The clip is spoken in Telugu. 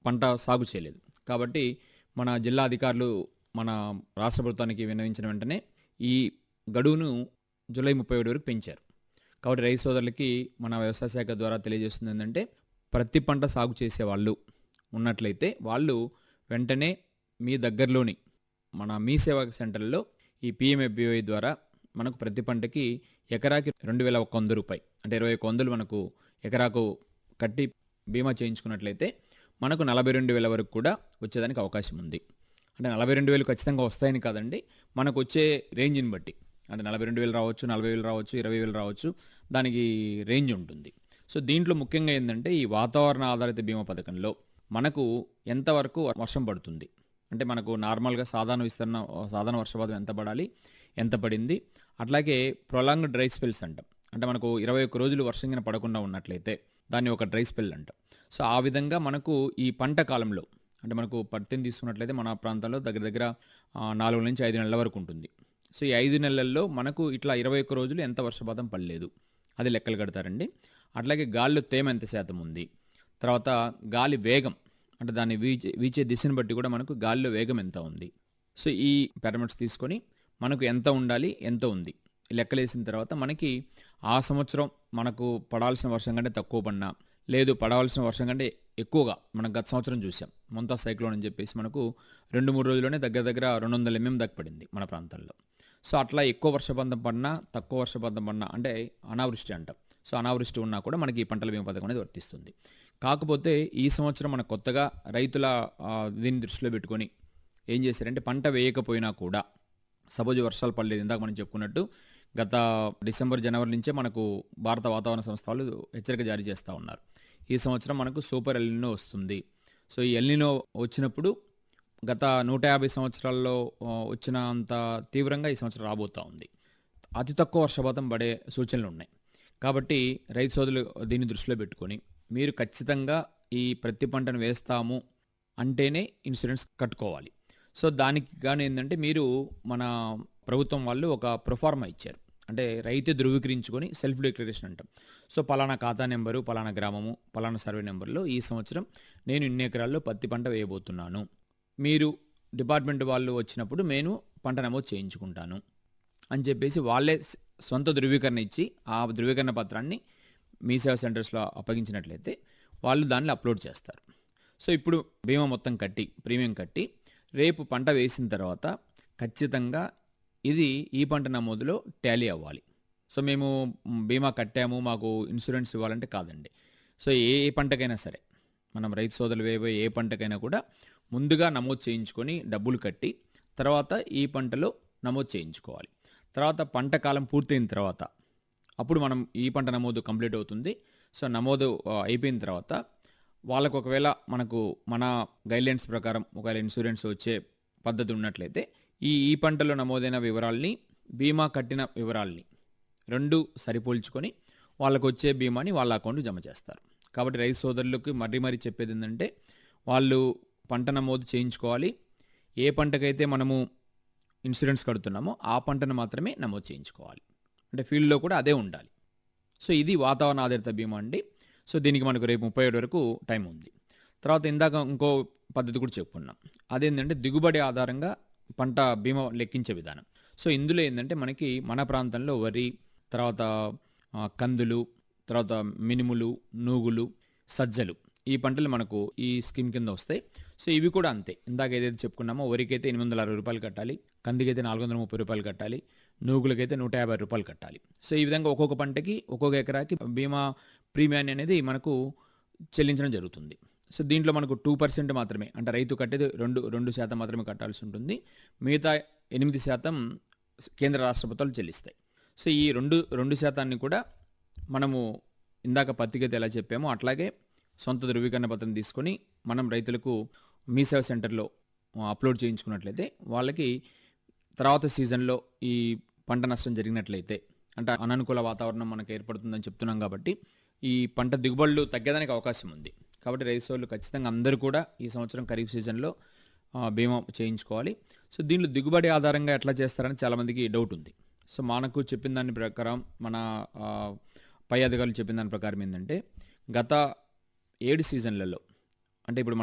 పంట సాగు చేయలేదు కాబట్టి మన జిల్లా అధికారులు మన రాష్ట్ర ప్రభుత్వానికి విన్నవించిన వెంటనే ఈ గడువును జూలై ముప్పై ఒకటి వరకు పెంచారు కాబట్టి రైతు సోదరులకి మన వ్యవసాయ శాఖ ద్వారా తెలియజేస్తుంది ఏంటంటే ప్రతి పంట సాగు చేసే వాళ్ళు ఉన్నట్లయితే వాళ్ళు వెంటనే మీ దగ్గరలోని మన మీ సేవా సెంటర్లో ఈ పిఎంఎఫ్బివై ద్వారా మనకు ప్రతి పంటకి ఎకరాకి రెండు వేల ఒక వంద రూపాయి అంటే ఇరవై ఒక వందలు మనకు ఎకరాకు కట్టి బీమా చేయించుకున్నట్లయితే మనకు నలభై రెండు వేల వరకు కూడా వచ్చేదానికి అవకాశం ఉంది అంటే నలభై రెండు వేలు ఖచ్చితంగా వస్తాయని కాదండి మనకు వచ్చే రేంజ్ని బట్టి అంటే నలభై రెండు వేలు రావచ్చు నలభై వేలు రావచ్చు ఇరవై వేలు రావచ్చు దానికి రేంజ్ ఉంటుంది సో దీంట్లో ముఖ్యంగా ఏంటంటే ఈ వాతావరణ ఆధారిత బీమా పథకంలో మనకు ఎంతవరకు వర్షం పడుతుంది అంటే మనకు నార్మల్గా సాధారణ విస్తరణ సాధారణ వర్షపాతం ఎంత పడాలి ఎంత పడింది అట్లాగే ప్రొలాంగ్ డ్రై స్పెల్స్ అంటాం అంటే మనకు ఇరవై ఒక్క రోజులు వర్షం కింద పడకుండా ఉన్నట్లయితే దాన్ని ఒక డ్రై స్పెల్ అంటాం సో ఆ విధంగా మనకు ఈ పంట కాలంలో అంటే మనకు పత్తిని తీసుకున్నట్లయితే మన ప్రాంతంలో దగ్గర దగ్గర ఆ, నాలుగు నుంచి ఐదు నెలల వరకు ఉంటుంది సో ఈ ఐదు నెలల్లో మనకు ఇట్లా ఇరవై ఒక్క రోజులు ఎంత వర్షపాతం పడలేదు అది లెక్కలు కడతారండి అట్లాగే గాలిలో తేమ ఎంత శాతం ఉంది తర్వాత గాలి వేగం అంటే దాన్ని వీచే వీచే దిశను బట్టి కూడా మనకు గాలిలో వేగం ఎంత ఉంది సో ఈ పారామీటర్స్ తీసుకొని మనకు ఎంత ఉండాలి ఎంత ఉంది ఈ లెక్కలేసిన తర్వాత మనకి ఆ సంవత్సరం మనకు పడాల్సిన వర్షం కంటే తక్కువ పడినా లేదు పడవలసిన వర్షం కంటే ఎక్కువగా మనం గత సంవత్సరం చూసాం మొంతా సైక్లోన్ అని చెప్పేసి మనకు రెండు మూడు రోజుల్లోనే దగ్గర దగ్గర రెండు వందల ఎంఎం దాకా పడింది మన ప్రాంతాల్లో సో అట్లా ఎక్కువ వర్షపాతం పడినా తక్కువ వర్షపాతం పడినా అంటే అనావృష్టి అంటాం సో అనావృష్టి ఉన్నా కూడా మనకి ఈ పంటల బీమా పథకం అనేది వర్తిస్తుంది కాకపోతే ఈ సంవత్సరం మన కొత్తగా రైతుల ఆ, దీన్ని దృష్టిలో పెట్టుకొని ఏం చేశారంటే పంట వేయకపోయినా కూడా సపోజ్ వర్షాలు పడలేదు ఇందాక మనం చెప్పుకున్నట్టు గత డిసెంబర్ జనవరి నుంచే మనకు భారత వాతావరణ సంస్థ వాళ్ళు హెచ్చరిక జారీ చేస్తూ ఉన్నారు ఈ సంవత్సరం మనకు సూపర్ ఎల్నినో వస్తుంది సో ఈ ఎల్నినో వచ్చినప్పుడు గత నూట యాభై సంవత్సరాల్లో ఆ, వచ్చినంత తీవ్రంగా ఈ సంవత్సరం రాబోతూ ఉంది అతి తక్కువ వర్షపాతం పడే సూచనలు ఉన్నాయి కాబట్టి రైతు సోదరులు దీన్ని దృష్టిలో పెట్టుకొని మీరు ఖచ్చితంగా ఈ ప్రతి పంటను వేస్తాము అంటేనే ఇన్సూరెన్స్ కట్టుకోవాలి సో దానికి కానీ ఏంటంటే మీరు మన ప్రభుత్వం వాళ్ళు ఒక ప్రొఫార్మా ఇచ్చారు అంటే రైతు ధృవీకరించుకొని సెల్ఫ్ డిక్లరేషన్ అంటాం సో పలానా ఖాతా నెంబరు పలానా గ్రామము పలానా సర్వే నెంబర్లో ఈ సంవత్సరం నేను ఇన్ని ఎకరాల్లో పత్తి పంట వేయబోతున్నాను మీరు డిపార్ట్మెంట్ వాళ్ళు వచ్చినప్పుడు నేను పంట నమోదు చేయించుకుంటాను అని చెప్పేసి వాళ్ళే స- సొంత ధృవీకరణ ఇచ్చి ఆ ధృవీకరణ పత్రాన్ని మీ సేవా సెంటర్స్లో అప్పగించినట్లయితే వాళ్ళు దాన్ని అప్లోడ్ చేస్తారు సో ఇప్పుడు బీమా మొత్తం కట్టి ప్రీమియం కట్టి రేపు పంట వేసిన తర్వాత ఖచ్చితంగా ఇది ఈ పంట నమోదులో టాలీ అవ్వాలి సో మేము మ్, బీమా కట్టాము మాకు ఇన్సూరెన్స్ ఇవ్వాలంటే కాదండి సో ఏ ఏ పంటకైనా సరే మనం రైతు సోదరులు వేయబోయే ఏ పంటకైనా కూడా ముందుగా నమోదు చేయించుకొని డబ్బులు కట్టి తర్వాత ఈ పంటలో నమోదు చేయించుకోవాలి తర్వాత పంట కాలం పూర్తయిన తర్వాత అప్పుడు మనం ఈ పంట నమోదు కంప్లీట్ అవుతుంది సో నమోదు ఆ, అయిపోయిన తర్వాత వాళ్ళకు ఒకవేళ మనకు మన గైడ్లైన్స్ ప్రకారం ఒకవేళ ఇన్సూరెన్స్ వచ్చే పద్ధతి ఉన్నట్లయితే ఈ ఈ పంటలో నమోదైన వివరాల్ని బీమా కట్టిన వివరాల్ని రెండు సరిపోల్చుకొని వాళ్ళకు వచ్చే బీమాని వాళ్ళ అకౌంట్ జమ చేస్తారు కాబట్టి రైతు సోదరులకు మరీ మరీ చెప్పేది ఏంటంటే వాళ్ళు పంట నమోదు చేయించుకోవాలి ఏ పంటకైతే మనము ఇన్సూరెన్స్ కడుతున్నామో ఆ పంటను మాత్రమే నమోదు చేయించుకోవాలి అంటే ఫీల్డ్లో కూడా అదే ఉండాలి సో ఇది వాతావరణ ఆధారిత బీమా అండి సో దీనికి మనకు రేపు ముప్పై ఏడు వరకు టైం ఉంది తర్వాత ఇందాక ఇంకో పద్ధతి కూడా చెప్పుకున్నాం అదేంటంటే దిగుబడి ఆధారంగా పంట బీమా లెక్కించే విధానం సో ఇందులో ఏంటంటే మనకి మన ప్రాంతంలో వరి తర్వాత ఆ, కందులు తర్వాత మినుములు నూగులు సజ్జలు ఈ పంటలు మనకు ఈ స్కీమ్ కింద వస్తాయి సో ఇవి కూడా అంతే ఇందాక ఏదైతే చెప్పుకున్నామో వరికైతే ఎనిమిది వందల అరవై రూపాయలు కట్టాలి కందికైతే నాలుగు వందల ముప్పై రూపాయలు కట్టాలి నూగులకైతే నూట యాభై రూపాయలు కట్టాలి సో ఈ విధంగా ఒక్కొక్క పంటకి ఒక్కొక్క ఎకరాకి బీమా ప్రీమియాన్ని అనేది మనకు చెల్లించడం జరుగుతుంది సో దీంట్లో మనకు టూ పర్సెంట్ మాత్రమే అంటే రైతు కట్టేది రెండు రెండు శాతం మాత్రమే కట్టాల్సి ఉంటుంది మిగతా ఎనిమిది శాతం కేంద్ర రాష్ట్ర ప్రభుత్వాలు చెల్లిస్తాయి సో ఈ రెండు రెండు శాతాన్ని కూడా మనము ఇందాక పత్రికైతే ఎలా చెప్పామో అట్లాగే సొంత ధృవీకరణ పత్రం తీసుకొని మనం రైతులకు మీ సేవ సెంటర్లో అప్లోడ్ చేయించుకున్నట్లయితే వాళ్ళకి తర్వాత సీజన్లో ఈ పంట నష్టం జరిగినట్లయితే అంటే అననుకూల వాతావరణం మనకు ఏర్పడుతుందని చెప్తున్నాం కాబట్టి ఈ పంట దిగుబడులు తగ్గడానికి అవకాశం ఉంది కాబట్టి రైతు సోదరులు ఖచ్చితంగా అందరూ కూడా ఈ సంవత్సరం ఖరీఫ్ సీజన్లో ఆ, బీమా చేయించుకోవాలి సో దీనిలో దిగుబడి ఆధారంగా ఎట్లా చేస్తారని చాలామందికి డౌట్ ఉంది సో మనకు చెప్పిన దాని ప్రకారం మన ఆ, పై అధికారులు చెప్పిన దాని ప్రకారం ఏంటంటే గత ఏడు సీజన్లలో అంటే ఇప్పుడు మన